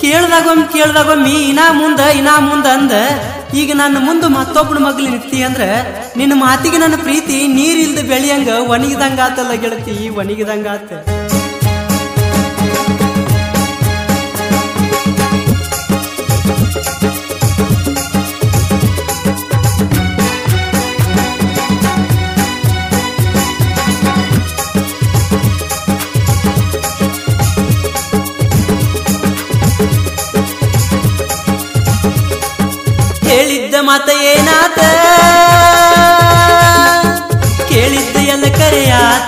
ಕೇಳ್ದಾಗೊಮ್ಮೆ ಕೇಳ್ದಾಗೊಮ್ಮೆ ಇನಾ ಮುಂದ ಇನಾ ಮುಂದ ಅಂದ ಈಗ ನನ್ನ ಮುಂದೆ ಮತ್ತೊಬ್ಬನ ಮಗ್ಳು ನಿಂತಿ ಅಂದ್ರ ನಿನ್ನ ಮಾತಿಗೆ ನನ್ನ ಪ್ರೀತಿ ನೀರಿಲ್ದ ಬೆಳೆಯಂಗ ಒಣಗಿದಂಗ ಆತಲ್ಲ ಗೆಳತಿ ಒಣಗಿದಂಗ ಆತ ಹೇಳಿದ್ದ ಮಾತ ಏನಾತ ಕೇಳಿದ್ದ ಎಲ್ಲ ಕರೆಯಾತ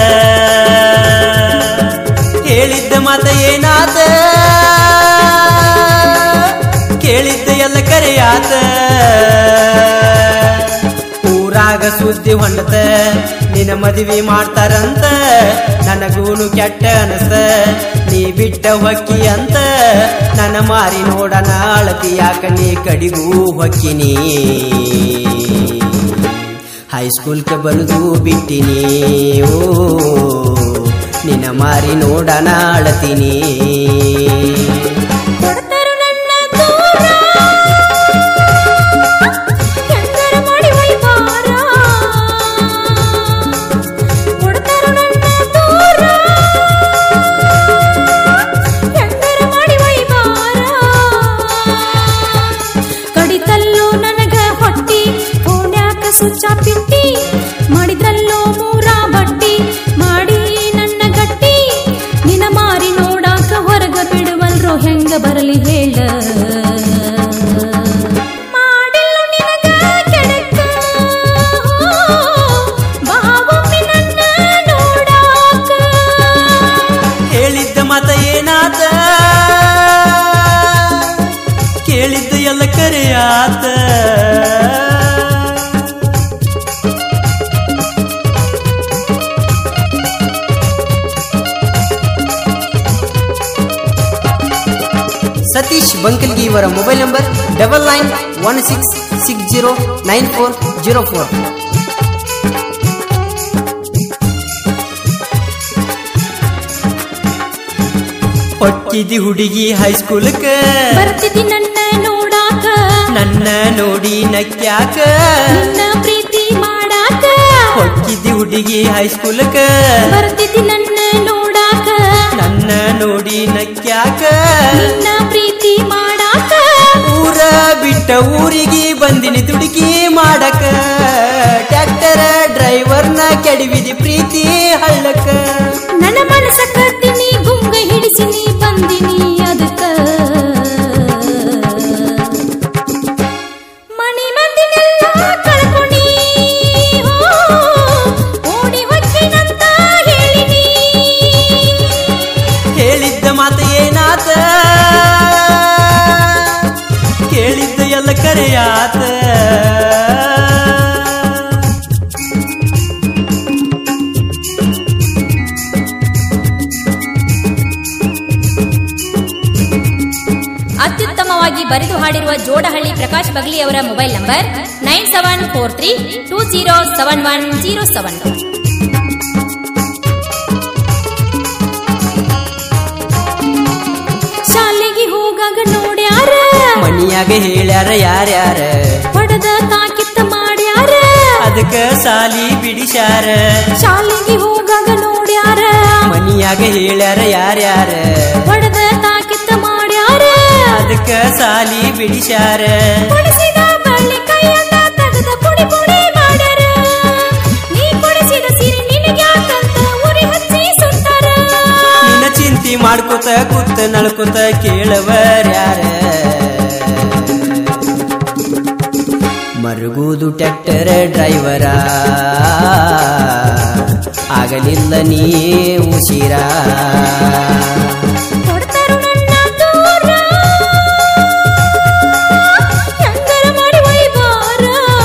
ಹೇಳಿದ್ದ ಮಾತ ಏನಾತ ಕೇಳಿದ್ದ ಎಲ್ಲ ಕರೆಯಾತ ಊರಾಗ ಸುದ್ದಿ ಹೊಂಡತ ನಿನ್ನ ಮದುವೆ ಮಾಡ್ತಾರಂತ ನನಗೂನು ಕೆಟ್ಟ ಅನಸ್ತ ನೀ ಬಿಟ್ಟ ಹೊಕ್ಕಿ ಅಂತ ನನ್ನ ಮಾರಿ ನೋಡನ ಅಳತಿ ಯಾಕ ನೀ ಕಡಿಗೂ ಹೊಕ್ಕಿನಿ ಹೈಸ್ಕೂಲ್ಗೆ ಬರುದು ಬಿಟ್ಟಿನಿ ಓ ನಿನ್ನ ಮಾರಿ ನೋಡನ ಅಳತೀನಿ ಕೊಡ್ತಾರು ನನ್ನ ದೂರ ಹೆಂಗರ ಮಾಡಿ ಒಯ್ಬಾರ ಕೊಡ್ತಾರು ನನ್ನ ದೂರ ಹೆಂಗರ ಮಾಡಿ ಒಯ್ಬಾರ ಕಡಿತಲ್ಲೋ ನನಗ ಹೊಟ್ಟಿ ಓಣ್ಯಾಕ ಸುಚ್ಚ ಪಿಟ್ಟಿ ಮಾಡಿದ್ರಲ್ಲೋ ಮೂರ ಬಟ್ಟಿ ಮಾಡಿ ನನ್ನ ಗಟ್ಟಿ ನಿನ ಮಾರಿ ನೋಡಾಕ ಹೊರಗ ಬಿಡುವಲ್ರೋ ಹೆಂಗ ಬರಲಿ ಹೇಳ ಮಾಡಿಲ್ಲ ನಿನಗ ಕೆಡಕ ಬಾವೊಮ್ಮೆ ನನ್ನ ನೋಡಾಕ ಹೇಳಿದ್ದ ಮತ ಏನಾತ ಕೇಳಿದ್ದ ಎಲ್ಲ ಕರೆಯಾತ ಸತೀಶ್ ಬಂಕಲ್ಗಿ ಇವರ mobile number double nine one six six zero nine four zero four ಹೊಕ್ಕಿದಿ ಹುಡುಗಿ ಹೈಸ್ಕೂಲ್ಕ ಬರ್ತಿದ್ದಿ ನನ್ನ ನೋಡಾಕ ನನ್ನ ನೋಡಿ ನಕ್ಯಾಕ ನಿನ್ನ ಪ್ರೀತಿ ಮಾಡಾಕ ಹೊಕ್ಕಿದಿ ಹುಡುಗಿ ಹೈಸ್ಕೂಲ್ಕ ಬರ್ತಿದ್ದಿ ನನ್ನ ನೋಡಾಕ ನನ್ನ ನೋಡಿ ನಕ್ಯಾಕ ನಿನ್ನ ಪ್ರೀತಿ ಮಾಡಾಕ ಊರ ಬಿಟ್ಟ ಊರಿಗೆ ಬಂದಿನಿ ದುಡುಕಿ ಮಾಡಕ ಟ್ರ್ಯಾಕ್ಟರ್ ಡ್ರೈವರ್ನ ಕೆಡವಿದಿ ಪ್ರೀತಿ ಹಳ್ಳಕ ನನ್ನ ಮನಸ ಕಟ್ಟಿನಿ ಗುಂಗ ಹಿಡಿಸಿನಿ ಬಂದಿನಿ ಅದಕ್ಕ ಮನಿ ಮಂದಿನೆಲ್ಲ ಕಳ್ಕೊನಿ ಹೋ, ಓಡಿ ಹೊಕ್ಕಿನಂತ ಹೇಳಿನಿ ಹೇಳಿದ್ದ ಮಾತು ಏನಾತ ಕೇಳಿದ್ದ ಎಲ್ಲ ಕರೆಯಾತ ಅತ್ಯುತ್ತಮವಾಗಿ ಬರೆದು ಹಾಡಿರುವ ಜೋಡಹಳ್ಳಿ ಪ್ರಕಾಶ್ ಬಗ್ಲಿ ಅವರ mobile number nine seven four three two zero seven one zero seven ಶಾಲೆಗೆ ಹೋಗಾಗ ನೋಡ್ಯಾರ ಮನಿಯಾಗ ಹೇಳ್ಯಾರ ಯಾರ್ಯಾರ ಹೊಡೆದ ತಾಕಿತ್ತ ಮಾಡ್ಯಾರ ಅದಕ್ಕ ಸಾಲಿ ಬಿಡಿಸ್ಯಾರ ಶಾಲೆಗೆ ಹೋಗಾಗ ನೋಡ್ಯಾರ ಮನಿಯಾಗ ಹೇಳ್ಯಾರ ಯಾರ್ಯಾರ ಹೊಡೆದ ತಾಕಿತ್ತ ಮಾಡ್ಯಾರ ಅದಕ್ಕ ಸಾಲಿ ಬಿಡಿಸ್ಯಾರ ಕೊಡಿಸಿದ ಬಳ್ಳಿ ಕೈಯನ್ನ ತೆಗೆದ ಪುಡಿ ಪುಡಿ ಮಾಡ್ಯಾರ ನೀ ಕೊಡಿಸಿದ ಸಿರಿ ನಿನಗ್ಯಾಕಂತ ಉರಿ ಹಚ್ಚಿ ಸುಟ್ಟಾರ ನಿನ್ನ ಚಿಂತಿ ಮಾಡ್ಕೊತ ಕೂತ ನಳ್ಕೊತ ಕೇಳವರ್ಯಾರ ಮರುಗುದು ಟ್ರ್ಯಾಕ್ಟರ್ ಡ್ರೈವರ ಆಗಲಿಲ್ಲ ನೀ ಉಸಿರ ಕೊಡ್ತಾರು ನನ್ನ ದೂರ ಹೆಂಗರ ಮಾಡಿ ಒಯ್ಬಾರ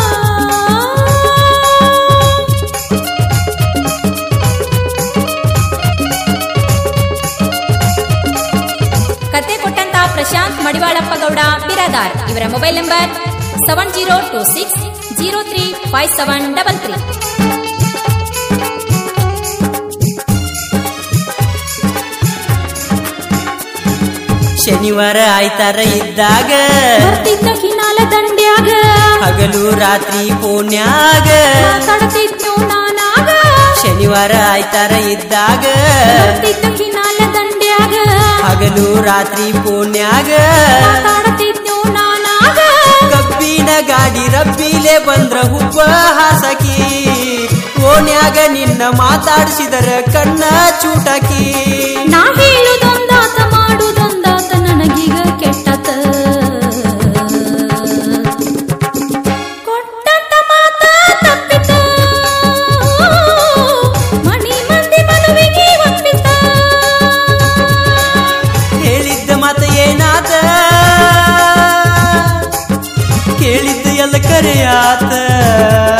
ಕತೆ ಕೊಟ್ಟಂತ ಪ್ರಶಾಂತ್ ಮಡಿವಾಳಪ್ಪ ಗೌಡ ಬಿರಾದಾರ್ ಇವರ mobile number seven zero two six zero three five seven double three ಶನಿವಾರ ಆಯ್ತಾರ ಇದ್ದಾಗ ಬರ್ತಿದ್ದ ಹಿನಾಲ ದಂಡ್ಯಾಗ ಹಗಲು ರಾತ್ರಿ ಪೋನ್ಯಾಗ ಮಾತಾಡ್ತಿದ್ನು ನಾನಾಗ ಶನಿವಾರ ಆಯ್ತಾರ ಇದ್ದಾಗ ಬರ್ತಿದ್ದ ಹಿನಾಲ ದಂಡ್ಯಾಗ ಹಗಲು ರಾತ್ರಿ ಪೋನ್ಯಾಗ ಮಾತಾಡ್ತಿದ್ನು ನಾನಾಗ ಕಬ್ಬಿನ ಗಾಡಿ ರಬ್ಬಿಲೆ ಬಂದ್ರ ಹುಬ್ಬ ಹಾಸಕಿ ಓನ್ಯಾಗ ನಿನ್ನ ಮಾತಾಡಿಸಿದರ ಕಣ್ಣ ಚೂಟಕಿ ನಾ ಹೇಳುದೊಂದಾತ ಮಾಡುದೊಂದಾತ ನನಗೀಗ ಕೆಟ್ಟತ ಕೊಟ್ಟಂತ ಮಾತ ತಪ್ಪಿತ ಮಣಿ ಮಂದಿ ಮದುವೆಗೆ ಒಪ್ಪಿತ ಹೇಳಿದ್ದ ಮತ ಏನಾತ ಕೇಳಿದ್ದ ಎಲ್ಲ ಕರೆಯಾತ